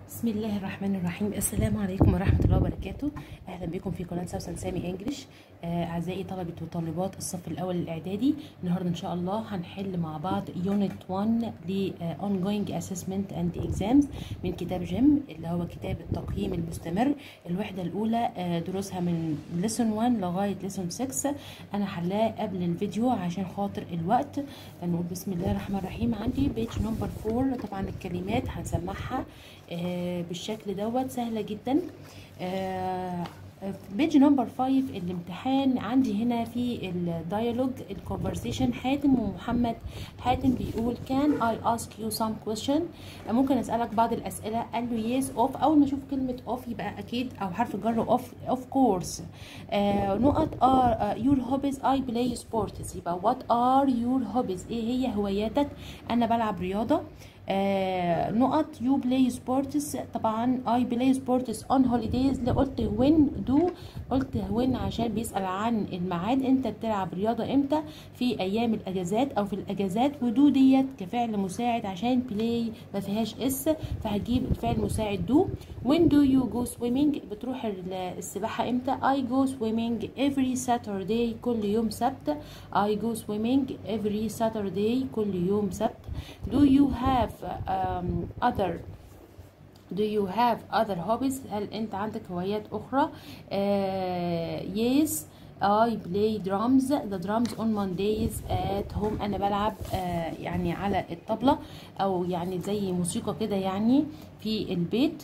بسم الله الرحمن الرحيم السلام عليكم ورحمة الله وبركاته أهلا بكم في قناة سوسن سامي إنجلش آه، أعزائي طلبة وطالبات الصف الأول الإعدادي النهاردة إن شاء الله هنحل مع بعض يونت 1 ل آه، ongoing assessment and exams من كتاب جيم اللي هو كتاب التقييم المستمر الوحدة الأولى آه، دروسها من lesson 1 لغاية lesson 6 أنا حلاه قبل الفيديو عشان خاطر الوقت فنقول بسم الله الرحمن الرحيم عندي بيج نمبر 4 طبعا الكلمات هنسمعها آه، بالشكل دوت سهله جدا بيج نمبر 5 الامتحان عندي هنا في الديالوج الكونفرسيشن حاتم ومحمد حاتم بيقول كان اي اسك يو سام كويشن ممكن اسالك بعض الاسئله قال له يس اوف اول ما اشوف كلمه اوف يبقى اكيد او حرف الجر اوف اوف كورس نقط ار يور هوبيز اي بلاي سبورتس يبقى وات ار يور هوبيز ايه هي هواياتك انا بلعب رياضه آه نقط يو بلاي سبورتس طبعا اي بلاي سبورتس اون هوليديز اللي قلت وين دو قلت وين عشان بيسال عن الميعاد انت بتلعب رياضه امتى في ايام الاجازات او في الاجازات ودو ديت كفعل مساعد عشان بلاي ما فيهاش اس فهجيب الفعل المساعد دو وين دو يو جو سويمنج بتروح السباحه امتى اي جو سويمنج افري ساترداي كل يوم سبت اي جو سويمنج افري ساترداي كل يوم سبت do you have um, other do you have other hobbies هل انت عندك هوايات اخرى uh, yes I play drums the drums on Mondays at home انا بلعب uh, يعني على الطبلة او يعني زي موسيقى كده يعني في البيت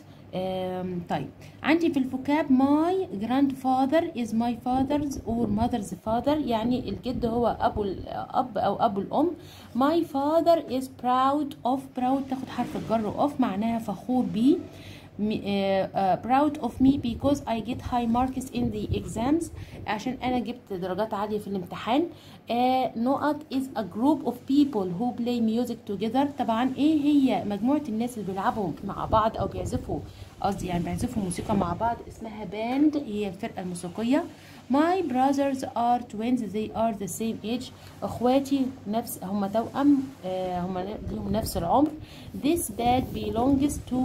طيب عندي في الفوكاب my grandfather is my father's or mother's father يعني الجد هو ابو الاب او ابو الام my father is proud of proud تاخد حرف الجر of معناها فخور بيه uh, uh, proud of me because I get high marks in the exams عشان انا جبت درجات عاليه في الامتحان uh, نقط is a group of people who play music together طبعا ايه هي مجموعه الناس اللي بيلعبوا مع بعض او بيعزفوا قصدي يعني بيعزفوا موسيقى مع بعض اسمها باند هي الفرقه الموسيقيه My brothers are twins they are the same age اخواتي نفس هم توأم هم ليهم نفس العمر This bag belongs to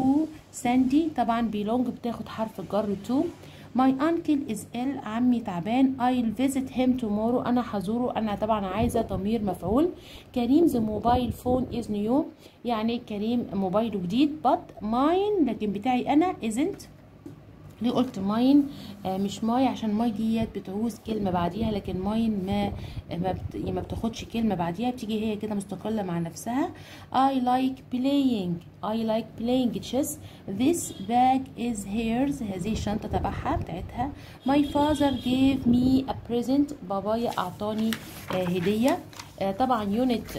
Sandy طبعا belong بتاخد حرف الجر to My uncle is ill عمي تعبان I'll visit him tomorrow أنا هزوره أنا طبعا عايزة ضمير مفعول كريم the mobile phone is new يعني كريم موبايله جديد but mine لكن بتاعي أنا isn't ليه قلت ماين آه مش ماي عشان ماي ديت بتعوز كلمه بعديها لكن ماين ما ما, بت... ما بتاخدش كلمه بعديها بتيجي هي كده مستقله مع نفسها I like playing I like playing chess this bag is hers هذه الشنطه تبعها بتاعتها my father gave me a present بابايا اعطاني آه هديه آه طبعا يونت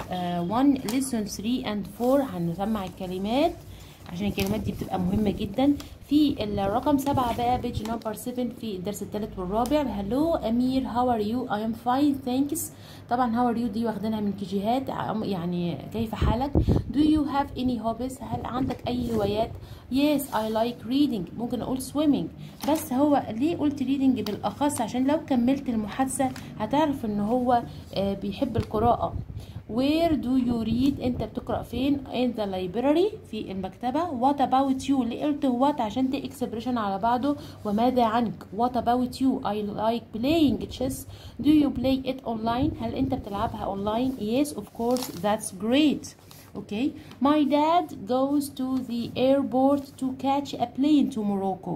1 lesson 3 and 4 هنسمع الكلمات عشان الكلمات دي بتبقى مهمة جدا في الرقم سبعة بقى بيج نمبر 7 في الدرس الثالث والرابع هلو أمير هاو ار يو اي ام فاين ثانكس طبعا هاو ار يو دي واخدينها من كيجيهات يعني كيف حالك do you have any hobbies هل عندك أي هوايات yes I like reading ممكن أقول swimming بس هو ليه قلت reading بالأخص عشان لو كملت المحادثة هتعرف إن هو بيحب القراءة where do you read انت بتقرا فين in the library في المكتبه what about you ليه قلت what عشان دي expression على بعضه وماذا عنك what about you I like playing chess do you play it online هل انت بتلعبها online yes of course that's great okay my dad goes to the airport to catch a plane to Morocco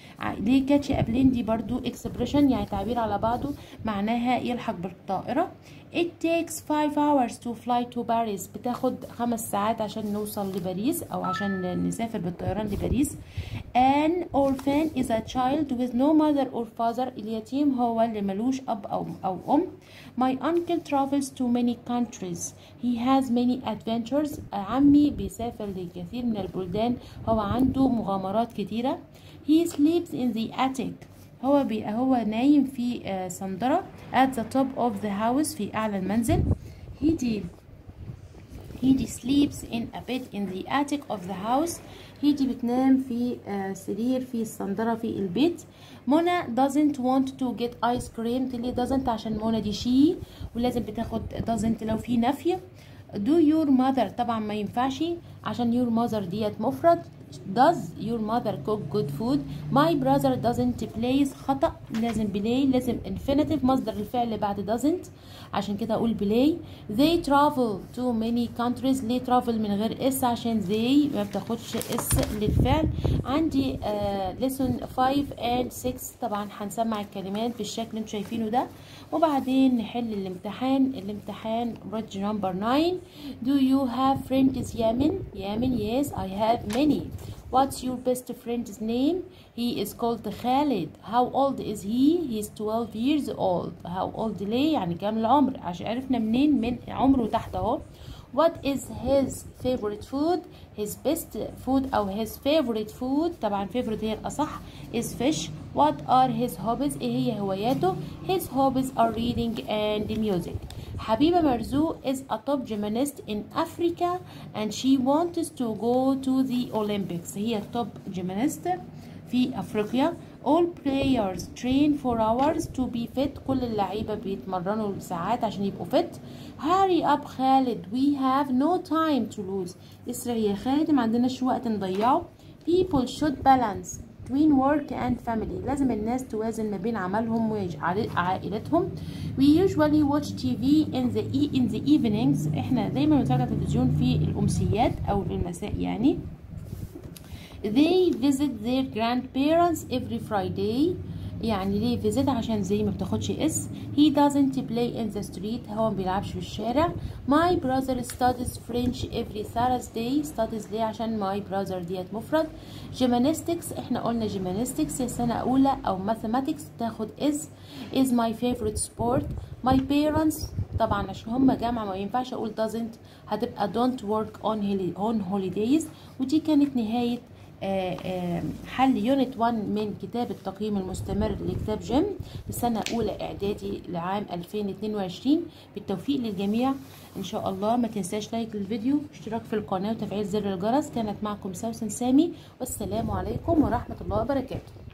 ليه كاتش ابلين دي برضو expression يعني تعبير على بعضه معناها يلحق بالطائرة it takes five hours to fly to Paris بتاخد خمس ساعات عشان نوصل لباريس او عشان نسافر بالطيران لباريس an orphan is a child with no mother or father اليتيم هو اللي ملوش اب او او ام my uncle travels to many countries he has many adventures عمي بيسافر لكثير من البلدان هو عنده مغامرات كتيرة he sleeps in the attic هو بي هو نايم في صندرة at the top of the house في أعلى المنزل هيدي هيدي sleeps in a bed in the attic of the house هيدي بتنام في سرير في الصندرة في البيت منى doesn't want to get ice cream تلي doesn't عشان منى دي شي ولازم بتاخد doesn't لو في نفي do your mother طبعا ما ينفعش عشان your mother ديت مفرد does your mother cook good food my brother doesn't play خطأ لازم play لازم infinitive مصدر الفعل بعد doesn't عشان كده اقول play they travel to many countries ليه travel من غير اس عشان they ما بتاخدش اس للفعل عندي uh, lesson 5 and 6 طبعا هنسمع الكلمات بالشكل اللي انتم شايفينه ده وبعدين نحل الامتحان الامتحان bridge number 9 do you have friends يامن يامن yes I have many What's your best friend's name? He is called Khalid. How old is he? He's 12 years old. How old ليه؟ يعني كام العمر؟ عشان عرفنا منين من عمره تحت اهو. What is his favorite food? His best food أو his favorite food طبعا favorite هي الأصح is fish. What are his hobbies? إيه هي هواياته؟ His hobbies are reading and music. حبيبة مرزوق is a top gymnast in Africa and she wants to go to the Olympics. هي top gymnast في أفريقيا. All players train for hours to be fit. كل اللعيبة بيتمرنوا ساعات عشان يبقوا fit. Hurry up خالد. We have no time to lose. اسرع يا خالد ما عندناش وقت نضيعه. People should balance between work and family لازم الناس توازن ما بين عملهم وعائلتهم we usually watch TV in the e in the evenings احنا دايما بنتفرج على التلفزيون في الامسيات او المساء يعني they visit their grandparents every Friday يعني ليه فيزيت عشان زي ما بتاخدش اس he doesn't play in the street هو ما بيلعبش في الشارع my brother studies French every Thursday studies ليه عشان my brother ديت مفرد gymnastics احنا قلنا gymnastics يا سنة أولى أو mathematics تاخد is is my favorite sport my parents طبعا عشان هم جامعة ما ينفعش أقول doesn't هتبقى don't work on on holidays ودي كانت نهاية حل يونت 1 من كتاب التقييم المستمر لكتاب جيم لسنة أولى إعدادي لعام 2022 بالتوفيق للجميع إن شاء الله ما تنساش لايك للفيديو اشتراك في القناة وتفعيل زر الجرس كانت معكم سوسن سامي والسلام عليكم ورحمة الله وبركاته